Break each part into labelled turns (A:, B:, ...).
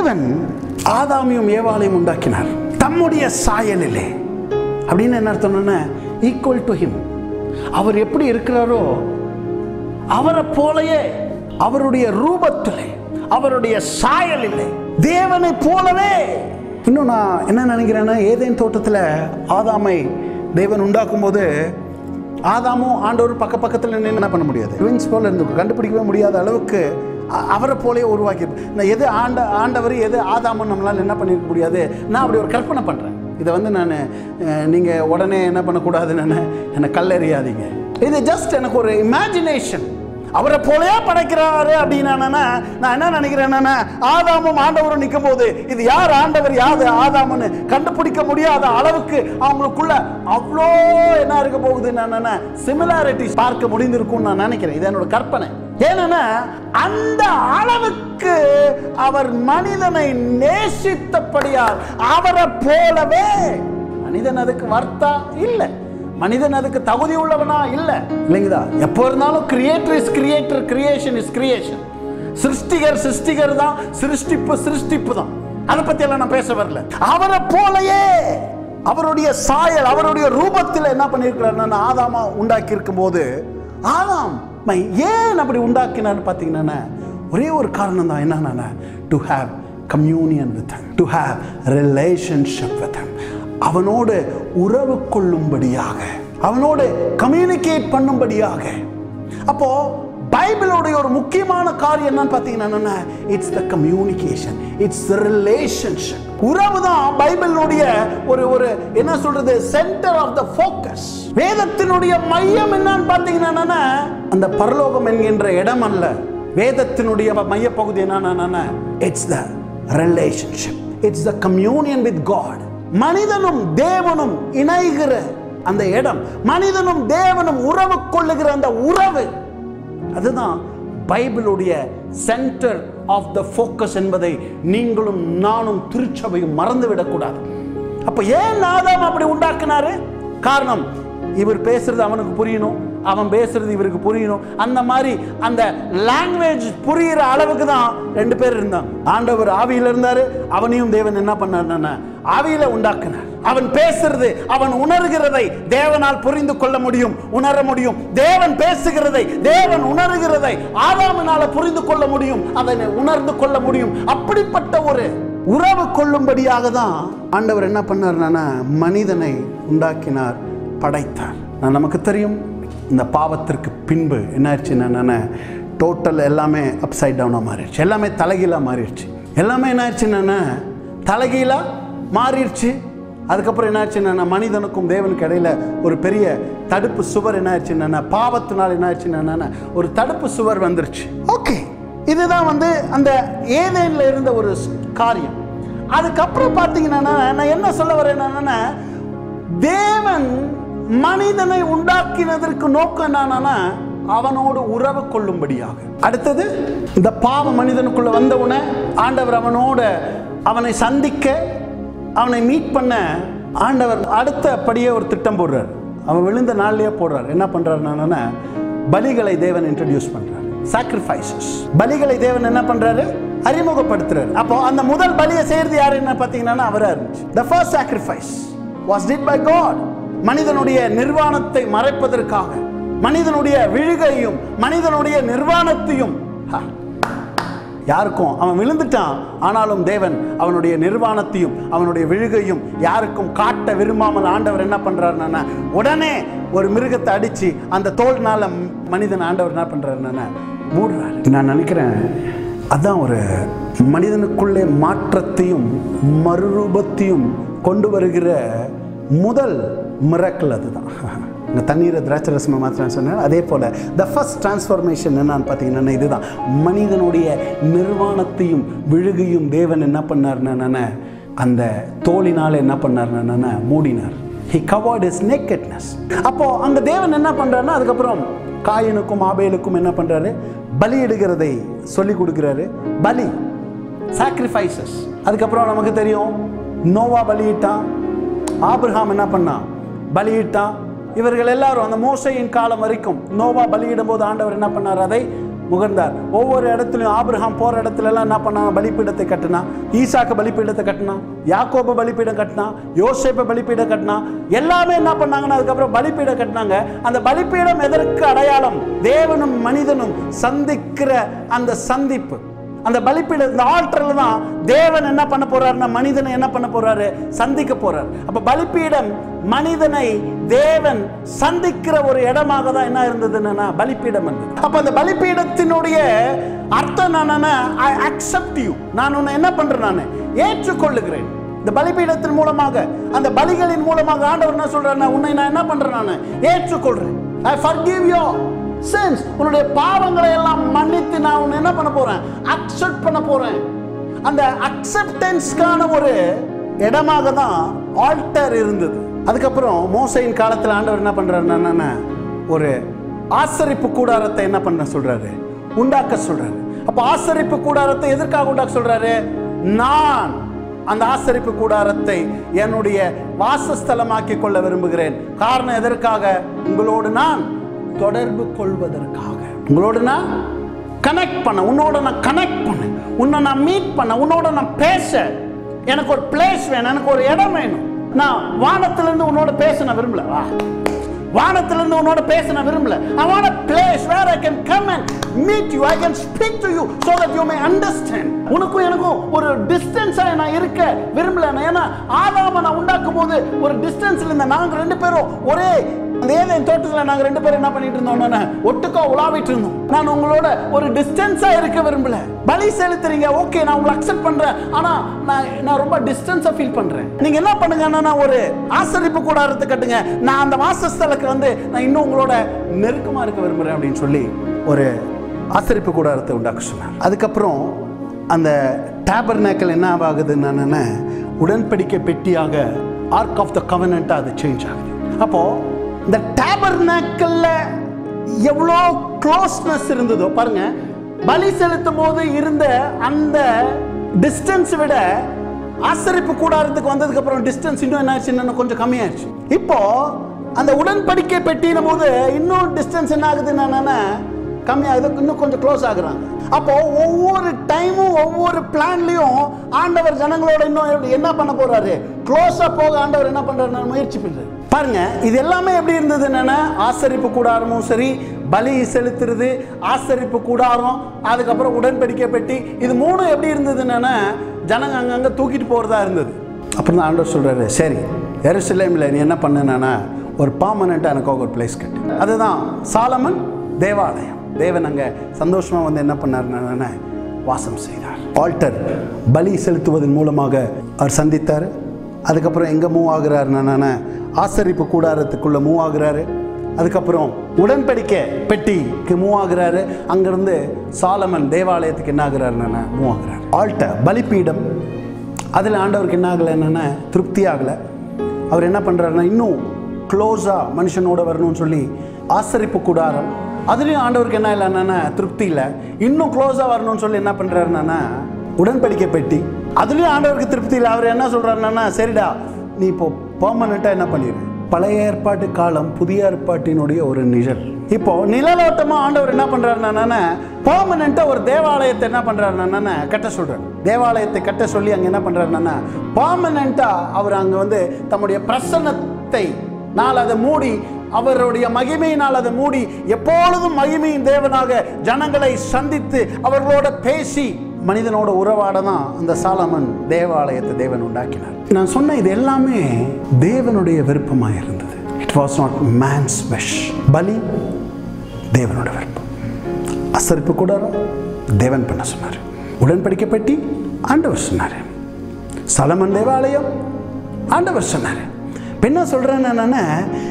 A: தேவன் ஆதாமியும் ஏவாளையும் உண்டாக்கினார் தம்முடைய சாயலிலே அப்படின்னு என்ன அர்த்தம்னா ஈக்குவல் டு ஹிம் அவர் எப்படி இருக்கிறாரோ அவரை போலயே அவருடைய ரூபத்திலே அவருடைய சாயலிலே தேவனை போலவே இன்னும் நான் என்ன நினைக்கிறேன்னா ஏதேன் தோட்டத்தில் ஆதாமை தேவன் உண்டாக்கும் போது ஆதாமும் ஆண்டவர் பக்க பக்கத்தில் நின்று என்ன பண்ண முடியாது ட்வின்ஸ் போல இருந்து கண்டுபிடிக்கவே முடியாத அளவுக்கு அ- அவரை போலயே உருவாக்கி நான் எது ஆண்ட ஆண்டவர் எது ஆதாமுன்னு நம்மளால் என்ன பண்ணிருக்க முடியாது நான் அப்படி ஒரு கற்பனை பண்ணுறேன் இதை வந்து நான் நீங்கள் உடனே என்ன பண்ணக்கூடாதுன்னு என்னை கல்லெறியாதீங்க இது ஜஸ்ட் எனக்கு ஒரு இமேஜினேஷன் அவரை போலயே படைக்கிறாரு அப்படின்னா நான் என்ன நினைக்கிறேன்னா ஆதாமும் ஆண்டவரும் நிற்கும் போது இது யார் ஆண்டவர் யாது ஆதாம்னு கண்டுபிடிக்க முடியாத அளவுக்கு அவங்களுக்குள்ள அவ்வளோ என்ன இருக்க போகுது நான் சிமிலாரிட்டிஸ் பார்க்க முடிந்திருக்கும்னு நான் நினைக்கிறேன் இது என்னோட கற்பனை ஏன்னா அந்த அளவுக்கு அவர் மனிதனை நேசித்தபடியால் அவரை போலவே மனிதன் அதுக்கு வர்த்தா இல்லை மனிதன் அதுக்கு தகுதி உள்ளவனா இல்ல இல்லைங்களா எப்போ இருந்தாலும் creator is creator creation is creation சிருஷ்டிகர் சிருஷ்டிகர் தான் சிருஷ்டிப்பு சிருஷ்டிப்பு தான் அதை பத்தி எல்லாம் நான் பேச வரல அவரை போலயே அவருடைய சாயல் அவருடைய ரூபத்தில் என்ன பண்ணியிருக்கிறார் ஆதாமா உண்டாக்கி இருக்கும் போது ஆதாம் மை ஏன் அப்படி உண்டாக்கினான்னு பார்த்தீங்கன்னா ஒரே ஒரு காரணம் தான் என்னன்னா to have communion with to have relationship with அவனோடு உறவு கொள்ளும்படியாக அவனோடு கம்யூனிகேட் பண்ணும்படியாக அப்போ பைபிளோடைய ஒரு முக்கியமான காரியம் என்னன்னு பார்த்தீங்கன்னா it's the communication it's relationship உறவு தான் பைபிளுடைய ஒரு ஒரு என்ன சொல்றது சென்டர் ஆஃப் த ஃபோக்கஸ் வேதத்தினுடைய மையம் என்னன்னு பார்த்தீங்கன்னா அந்த பரலோகம் என்கின்ற இடம் அல்ல வேதத்தினுடைய மையப்பகுதி என்னன்னா it's the relationship it's the communion with God மனிதனும் தேவனும் இணைகிற அந்த இடம் மனிதனும் தேவனும் உறவு கொள்ளுகிற அந்த உறவு அதுதான் பைபிளுடைய சென்டர் ஆஃப் த ஃபோக்கஸ் என்பதை நீங்களும் நானும் திருச்சபையும் மறந்துவிடக்கூடாது அப்ப ஏன் ஆதாம் அப்படி உண்டாக்குனாரு காரணம் இவர் பேசுறது அவனுக்கு புரியணும் அவன் பேசுறது இவருக்கு புரியணும் அந்த மாதிரி அந்த லாங்குவேஜ் புரியிற அளவுக்கு தான் ரெண்டு பேர் இருந்தாங்க ஆண்டவர் ஆவியில இருந்தாரு அவனையும் தேவன் என்ன பண்ணார் ஆவியில உண்டாக்குனார் அவன் பேசுறது அவன் உணர்கிறதை தேவனால் புரிந்து கொள்ள முடியும் உணர முடியும் தேவன் பேசுகிறதை தேவன் உணர்கிறதை ஆதாமனால புரிந்து கொள்ள முடியும் அதனை உணர்ந்து கொள்ள முடியும் அப்படிப்பட்ட ஒரு உறவு கொள்ளும்படியாக தான் ஆண்டவர் என்ன பண்ணார்னா மனிதனை உண்டாக்கினார் படைத்தார் நான் நமக்கு தெரியும் இந்த பாவத்திற்கு பின்பு என்னாச்சு என்னென்ன டோட்டல் எல்லாமே அப்சைட் டவுனாக மாறிடுச்சு எல்லாமே தலைகீழாக மாறிடுச்சு எல்லாமே என்னாச்சு என்னென்ன தலைகீழாக மாறிடுச்சு அதுக்கப்புறம் என்னாச்சு என்னென்ன மனிதனுக்கும் தேவனுக்கு இடையில ஒரு பெரிய தடுப்பு சுவர் என்னாச்சு என்னென்ன பாவத்தினால் என்னாச்சு என்னென்ன ஒரு தடுப்பு சுவர் வந்துருச்சு ஓகே இதுதான் வந்து அந்த ஏதேனில் இருந்த ஒரு ஸ்- காரியம் அதுக்கப்புறம் பார்த்தீங்கன்னா நான் என்ன சொல்ல வரேன் என்னன்னா தேவன் மனிதனை உண்டாக்கினதற்கு நோக்கம் என்னன்னா அவனோடு உறவு கொள்ளும்படியாக அடுத்தது இந்த பாவ மனிதனுக்குள்ள வந்தவுடனே ஆண்டவர் அவனோட அவனை சந்திக்க அவனை மீட் பண்ண ஆண்டவர் அடுத்த படியே ஒரு திட்டம் போடுறார் அவன் விழுந்த நாள்லயே போடுறார் என்ன பண்றாருன்னா பலிகளை தேவன் இன்ட்ரடியூஸ் பண்றார் சாக்ரிஃபைசஸ் பலிகளை தேவன் என்ன பண்றாரு அறிமுகப்படுத்துறாரு அப்போ அந்த முதல் பலியை செய்யறது யாரு என்ன பார்த்தீங்கன்னா அவரா இருந்துச்சு the first sacrifice was did by God மனிதனுடைய நிர்வாணத்தை மறைப்பதற்காக மனிதனுடைய விழுகையும் மனிதனுடைய நிர்வாணத்தையும் ஹா, யாருக்கும் அவன் விழுந்துட்டான் ஆனாலும் தேவன் அவனுடைய நிர்வாணத்தையும் அவனுடைய விழுகையும் யாருக்கும் காட்ட விரும்பாமல் ஆண்டவர் என்ன பண்றாருன்னா உடனே ஒரு மிருகத்தை அடிச்சு அந்த தோல்னால ம்- மனிதன் ஆண்டவர் என்ன பண்றாருன்னா மூடுறாரு நான் நினைக்கிறேன் அதான் ஒரு மனிதனுக்குள்ளே மாற்றத்தையும் மறுரூபத்தையும் கொண்டு வருகிற முதல் மிரக்கல் அதுதான் இந்த தண்ணீரை திராட்சை ரசமாக மாத்திரம் சொன்னேன் அதே போல் த ஃபர்ஸ்ட் டிரான்ஸ்ஃபர்மேஷன் என்னன்னு பார்த்தீங்கன்னா இதுதான் மனிதனுடைய நிர்வாணத்தையும் விழுகையும் தேவன் என்ன பண்ணார்னா அந்த தோளினால் என்ன பண்ணார்னா மூடினார் ஹி கவர்ட் இஸ் நேக்கட்னஸ் அப்போ அங்க தேவன் என்ன பண்றாருன்னா அதுக்கப்புறம் காயினுக்கும் ஆபேலுக்கும் என்ன பண்றாரு பலியிடுகிறதை சொல்லி கொடுக்குறாரு பலி சாக்ரிஃபைசஸ் அதுக்கப்புறம் நமக்கு தெரியும் நோவா பலியிட்டான் ஆபிரகாம் என்ன பண்ணான் பலியிட்டான் இவர்கள் எல்லாரும் அந்த மோசையின் காலம் வரைக்கும் நோவா பலியிடும் போது ஆண்டவர் என்ன பண்ணார் அதை முகர்ந்தார் ஒவ்வொரு இடத்துலையும் ஆபிரகாம் போற இடத்துல எல்லாம் என்ன பண்ணாங்க பலிப்பீடத்தை கட்டினா ஈசாக்கு பலிப்பீடத்தை கட்டினா யாக்கோபு பலிப்பீடம் கட்டினா யோசேப்ப பலிப்பீடம் கட்டினா எல்லாமே என்ன பண்ணாங்கன்னா அதுக்கப்புறம் பலிப்பீடம் கட்டினாங்க அந்த பலிப்பீடம் எதற்கு அடையாளம் தேவனும் மனிதனும் சந்திக்கிற அந்த சந்திப்பு அந்த பலிப்பீட இந்த ஆல்டர்ல தான் தேவன் என்ன பண்ண போறாருன்னா மனிதனை என்ன பண்ண போறாரு சந்திக்க போறார் அப்ப பலிப்பீடம் மனிதனை தேவன் சந்திக்கிற ஒரு இடமாக தான் என்ன இருந்ததுன்னா பலிப்பீடம் இருந்தது அப்ப அந்த பலிப்பீடத்தினுடைய அர்த்தம் என்னன்னா ஐ அக்செப்ட் யூ நான் உன்னை என்ன பண்றேன் நான் ஏற்றுக்கொள்ளுகிறேன் இந்த பலிபீடத்தின் மூலமாக அந்த பலிகளின் மூலமாக ஆண்டவர் என்ன சொல்றாரு உன்னை நான் என்ன பண்றேன் நான் ஏற்றுக்கொள்றேன் ஐ forgive your sins உன்னுடைய பாவங்களை எல்லாம் மன்னித்து நான் உன்னை என்ன பண்ண போறேன் அக்செப்ட் பண்ண போறேன் அந்த அக்செப்டன்ஸ்க்கான ஒரு இடமாக தான் ஆல்டர் இருந்தது அதுக்கப்புறம் மோசையின் காலத்தில் ஆண்டவர் என்ன பண்றாருன்னா ஒரு ஆசரிப்பு கூடாரத்தை என்ன பண்ண சொல்றாரு உண்டாக்க சொல்றாரு அப்ப ஆசரிப்பு கூடாரத்தை எதற்காக உண்டாக்க சொல்றாரு நான் அந்த ஆசரிப்பு கூடாரத்தை என்னுடைய வாசஸ்தலமாக்கி கொள்ள விரும்புகிறேன் காரணம் எதற்காக உங்களோடு நான் தொடர்பு கொள்வதற்காக உங்களோடு நான் கனெக்ட் பண்ண உன்னோட நான் கனெக்ட் பண்ண உன்னை நான் மீட் பண்ண உன்னோட நான் பேச எனக்கு ஒரு பிளேஸ் வேணும் எனக்கு ஒரு இடம் வேணும் நான் வானத்திலிருந்து உன்னோட பேச நான் விரும்பல வா வானத்திலிருந்து உன்னோட பேச நான் விரும்பல I want a place where I can come and meet you I can speak to you so that you may understand உனக்கும் எனக்கும் ஒரு டிஸ்டன்ஸா நான் இருக்க விரும்பல நான் ஏன்னா ஆதாம நான் உண்டாக்கும் போது ஒரு டிஸ்டன்ஸ்ல இருந்த நாங்க ரெண்டு பேரும் ஒரே அந்த ஏதேன் தோட்டத்தில் நாங்க ரெண்டு பேரும் என்ன பண்ணிட்டு இருந்தோம் ஒட்டுக்கா உலாவிட்டு இருந்தோம் நான் உங்களோட ஒரு டிஸ்டன்ஸா இருக்க விரும்பல பலி செலுத்துறீங்க ஓகே நான் உங்களை அக்செப்ட் பண்றேன் ஆனா நான் நான் ரொம்ப டிஸ்டன்ஸா ஃபீல் பண்றேன் நீங்க என்ன பண்ணுங்கன்னா நான் ஒரு ஆசரிப்பு கூடாரத்தை கட்டுங்க நான் அந்த வாசஸ்தலக்கு வந்து நான் இன்னும் உங்களோட நெருக்கமா இருக்க விரும்புறேன் அப்படின்னு சொல்லி ஒரு ஆசரிப்பு கூடாரத்தை உண்டாக்க சொன்னார் அதுக்கப்புறம் அந்த டேபர்னேக்கல் என்ன ஆகுதுன்னு உடன்படிக்கை பெட்டியாக ஆர்க் ஆஃப் த கவனண்ட்டாக அது சேஞ்ச் ஆகுது அப்போ இந்த டேபர்னேக்கல்ல எவ்வளோ க்ளோஸ்னஸ் இருந்ததோ பாருங்க பலி செலுத்தும் போது இருந்த அந்த டிஸ்டன்ஸ் விட ஆசரிப்பு கூடாரத்துக்கு வந்ததுக்கு அப்புறம் டிஸ்டன்ஸ் இன்னும் என்ன ஆச்சு இன்னும் கொஞ்சம் கம்மியாயிருச்சு இப்போ அந்த உடன்படிக்கை பெட்டின போது இன்னும் டிஸ்டன்ஸ் என்ன ஆகுதுன்னா கம்மியாகுது இன்னும் கொஞ்சம் க்ளோஸ் ஆகுறாங்க அப்போ ஒவ்வொரு டைமும் ஒவ்வொரு பிளான்லயும் ஆண்டவர் ஜனங்களோட இன்னும் எப்படி- என்ன பண்ண போறாரு க்ளோஸா போக ஆண்டவர் என்ன பண்றாரு முயற்சி பண்றாரு பாருங்க இது எல்லாமே எப்படி இருந்தது என்னன்னா ஆசரிப்பு கூடாரமும் சரி பலி செலுத்துறது ஆசரிப்பு கூடாரம் அதுக்கப்புறம் உடன்படிக்கை பெட்டி இது மூணும் எப்படி இருந்தது என்னன்னா ஜனங்க அங்கங்க தூக்கிட்டு போறதா இருந்தது அப்புறம் தான் ஆண்டவர் சொல்றாரு சரி எருசலேமில் நீ என்ன பண்ணுனா ஒரு பாமனண்ட்டாக எனக்கு ஒரு பிளேஸ் கட்டு அதுதான் சாலமன் தேவாலயம் தேவன் அங்கே சந்தோஷமாக வந்து என்ன பண்ணாருன்னா வாசம் செய்தார் ஆல்டர் பலி செலுத்துவதன் மூலமாக அவர் சந்தித்தார் அதுக்கப்புறம் எங்கே மூவ் ஆகுறாருன்னா ஆசரிப்பு கூடாரத்துக்குள்ளே மூவ் ஆகுறாரு அதுக்கப்புறம் உடன்படிக்கை பெட்டிக்கு மூவ் ஆகுறாரு அங்கேருந்து சாலமன் தேவாலயத்துக்கு என்ன ஆகுறாருன்னா மூவ் ஆகுறாரு ஆல்டர் பலிப்பீடம் அதில் ஆண்டவருக்கு என்ன ஆகலை என்னென்ன திருப்தி ஆகலை அவர் என்ன பண்ணுறாருன்னா இன்னும் க்ளோஸாக மனுஷனோட வரணும்னு சொல்லி ஆசரிப்பு கூடாரம் அதுலேயும் ஆண்டவருக்கு என்ன இல்லை என்னென்ன திருப்தி இல்லை இன்னும் க்ளோஸாக வரணும்னு சொல்லி என்ன பண்ணுறாருன்னா உடன்படிக்கை பெட்டி அதுலேயும் ஆண்டவருக்கு திருப்தி இல்லை அவர் என்ன சொல்கிறாருன்னா சரிடா நீ இப்போ பெர்மனெண்ட்டாக என்ன பண்ணிடு பழைய ஏற்பாட்டு காலம் புதிய ஏற்பாட்டினுடைய ஒரு நிழல் இப்போ நிழலோட்டமா ஆண்டவர் என்ன பண்றாருன்னா பெர்மனெண்டா ஒரு தேவாலயத்தை என்ன பண்றாருன்னா கட்ட சொல்றாரு தேவாலயத்தை கட்ட சொல்லி அங்க என்ன பண்றாருன்னா பெர்மனெண்டா அவர் அங்க வந்து தம்முடைய பிரசன்னத்தை நாள் அதை மூடி அவருடைய மகிமையினால் அதை மூடி எப்பொழுதும் மகிமையின் தேவனாக ஜனங்களை சந்தித்து அவர்களோட பேசி மனிதனோட உறவாட தான் அந்த சாலமன் தேவாலயத்தை தேவன் உண்டாக்கினார் நான் சொன்ன இது எல்லாமே தேவனுடைய விருப்பமாக இருந்தது it was not man's wish பலி தேவனோட விருப்பம் அசரிப்பு கூடாரம் தேவன் பண்ண சொன்னார் உடன்படிக்கை பெட்டி ஆண்டவர் சொன்னார் சலமன் தேவாலயம் ஆண்டவர் சொன்னார் இப்ப என்ன சொல்றேன் என்னன்னா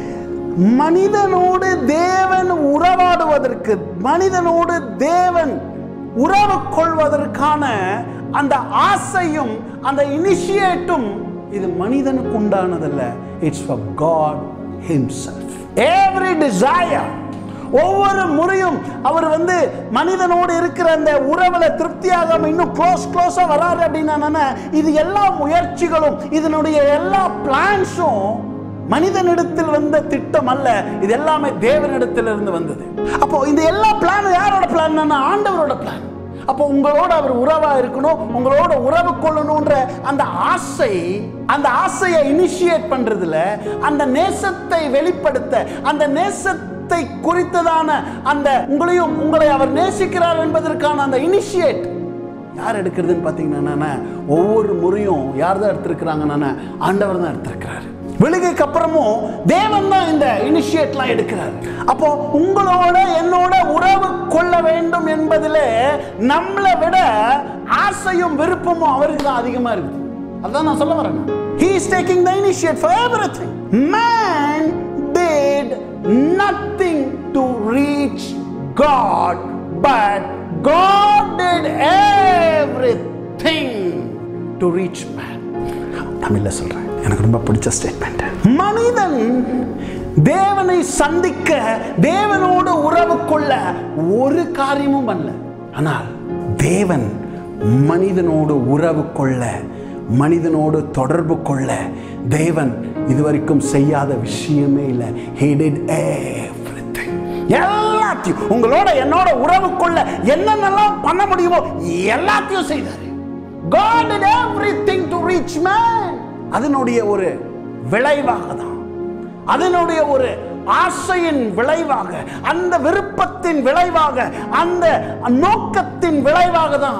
A: மனிதனோடு தேவன் உறவாடுவதற்கு மனிதனோடு தேவன் உறவு கொள்வதற்கான அந்த ஆசையும் அந்த இனிஷியேட்டும் இது மனிதனுக்கு உண்டானதல்ல it's for God himself every desire ஒவ்வொரு முறையும் அவர் வந்து மனிதனோடு இருக்கிற அந்த உறவுல திருப்தியாகாம இன்னும் க்ளோஸ் க்ளோஸா வராரு அப்படின்னா இது எல்லா முயற்சிகளும் இதனுடைய எல்லா பிளான்ஸும் மனிதனிடத்தில் வந்த திட்டம் அல்ல இது எல்லாமே தேவனிடத்தில் இருந்து வந்தது அப்போ இந்த எல்லா பிளான் யாரோட பிளான் ஆண்டவரோட பிளான் அப்போ உங்களோட அவர் உறவா இருக்கணும் உங்களோட உறவு கொள்ளணும்ன்ற அந்த ஆசை அந்த ஆசையை இனிஷியேட் பண்றதுல அந்த நேசத்தை வெளிப்படுத்த அந்த நேசத்தை குறித்ததான அந்த உங்களையும் உங்களை அவர் நேசிக்கிறார் என்பதற்கான அந்த இனிஷியேட் யார் எடுக்கிறதுன்னு பார்த்தீங்கன்னா ஒவ்வொரு முறையும் யார் தான் எடுத்திருக்கிறாங்கன்னா ஆண்டவர் தான் எடுத்திருக்கிறாரு வெளுகைக்கு அப்புறமும் தேவன் தான் இந்த இனிஷியேட்லாம் எடுக்கிறார் அப்போ உங்களோட என்னோட உறவு கொள்ள வேண்டும் என்பதில் நம்மளை விட ஆசையும் விருப்பமும் அவருக்கு தான் அதிகமா இருக்குது அதான் நான் சொல்ல வரேன் he is taking the initiate for everything man did nothing to reach god but god did everything to reach man தமிழ்ல சொல்றேன் எனக்கு ரொம்ப பிடிச்ச ஸ்டேட்மெண்ட் மனிதன் தேவனை சந்திக்க தேவனோடு உறவு கொள்ள ஒரு காரியமும் பண்ணல ஆனால் தேவன் மனிதனோடு உறவு கொள்ள மனிதனோடு தொடர்பு கொள்ள தேவன் இதுவரைக்கும் செய்யாத விஷயமே இல்லை he did everything எல்லாத்தையும் உங்களோட என்னோட உறவு கொள்ள என்னென்னலாம் பண்ண முடியுமோ எல்லாத்தையும் செய்தார் God did everything to reach man அதனுடைய ஒரு விளைவாக தான் அதனுடைய ஒரு ஆசையின் விளைவாக அந்த விருப்பத்தின் விளைவாக அந்த நோக்கத்தின் விளைவாக தான்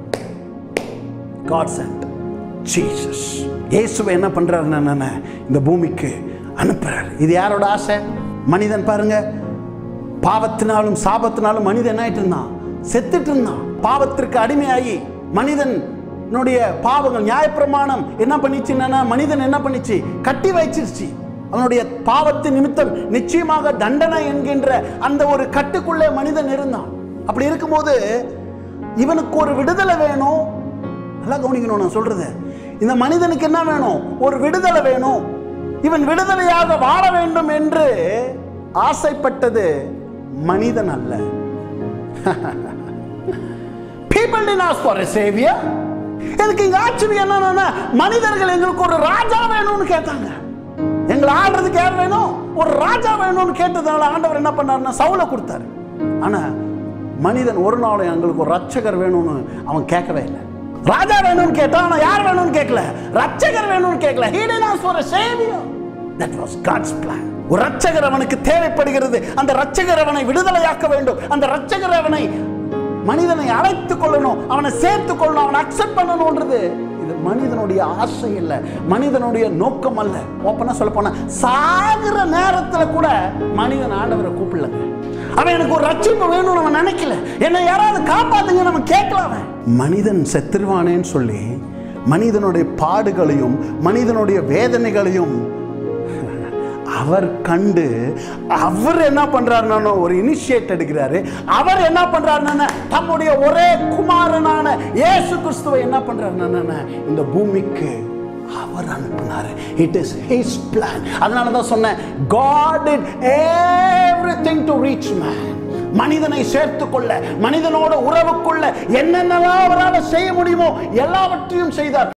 A: God sent Jesus இயேசுவை என்ன பண்றாருன்னு இந்த பூமிக்கு அனுப்புறாரு இது யாரோட ஆசை மனிதன் பாருங்க பாவத்தினாலும் சாபத்தினாலும் மனிதன் என்ன ஆயிட்டு இருந்தான் செத்துட்டு இருந்தான் பாவத்திற்கு அடிமையாகி மனிதனுடைய பாவங்கள் நியாயப்பிரமாணம் என்ன பண்ணிச்சுன்னா மனிதன் என்ன பண்ணிச்சு கட்டி வச்சிருச்சு அவனுடைய பாவத்தின் நிமித்தம் நிச்சயமாக தண்டனை என்கின்ற அந்த ஒரு கட்டுக்குள்ளே மனிதன் இருந்தான் அப்படி இருக்கும்போது இவனுக்கு ஒரு விடுதலை வேணும் நல்லா கவனிக்கணும் நான் சொல்றது இந்த மனிதனுக்கு என்ன வேணும் ஒரு விடுதலை வேணும் இவன் விடுதலையாக வாழ வேண்டும் என்று ஆசைப்பட்டது மனிதன் அல்ல people didn't ask for a savior எனக்கு இங்க ஆச்சரியம் என்னன்னா மனிதர்கள் எங்களுக்கு ஒரு ராஜா வேணும்னு கேட்டாங்க எங்களை ஆடுறதுக்கு யார் வேணும் ஒரு ராஜா வேணும்னு கேட்டதுனால ஆண்டவர் என்ன பண்ணாருன்னா சவுல கொடுத்தாரு ஆனா மனிதன் ஒரு நாளும் எங்களுக்கு ஒரு ரட்சகர் வேணும்னு அவன் கேட்கவே இல்லை ராஜா வேணும்னு கேட்டான் ஆனா யார் வேணும்னு கேட்கல ரட்சகர் வேணும்னு கேட்கல he didn't ask for a savior that was god's plan ஒரு ரட்சகர் அவனுக்கு தேவைப்படுகிறது அந்த ரட்சகர் அவனை விடுதலையாக்க வேண்டும் அந்த ரட்சகர் அவனை மனிதனை அழைத்துக் கொள்ளணும் அவனை சேர்த்துக் கொள்ளணும் அவனை அக்செப்ட் பண்ணணும்ன்றது இது மனிதனுடைய ஆசை இல்லை மனிதனுடைய நோக்கம் அல்ல ஓப்பனா சொல்ல போனா சாகிற நேரத்துல கூட மனிதன் ஆண்டவரை கூப்பிடலங்க அவன் எனக்கு ஒரு ரட்சிப்பு வேணும்னு அவன் நினைக்கல என்னை யாராவது காப்பாத்துங்க நம்ம கேட்கலாம் அவன். மனிதன் செத்துருவானேன்னு சொல்லி மனிதனுடைய பாடுகளையும் மனிதனுடைய வேதனைகளையும் அவர் கண்டு அவர் என்ன பண்றாருன்னா ஒரு இனிஷியேட் எடுக்கிறாரு அவர் என்ன பண்றாருன்னா தம்முடைய ஒரே குமாரனான இயேசு கிறிஸ்துவை என்ன பண்றாருன்னா இந்த பூமிக்கு அவர் அனுப்பினாரு இட் இஸ் ஹிஸ் பிளான் அதனால தான் சொன்னேன் God it everything to reach man மனிதனை சேர்த்துக் கொள்ள மனிதனோட உறவு கொள்ள என்னென்னலாம் அவரால் செய்ய முடியுமோ எல்லாவற்றையும் செய்தார்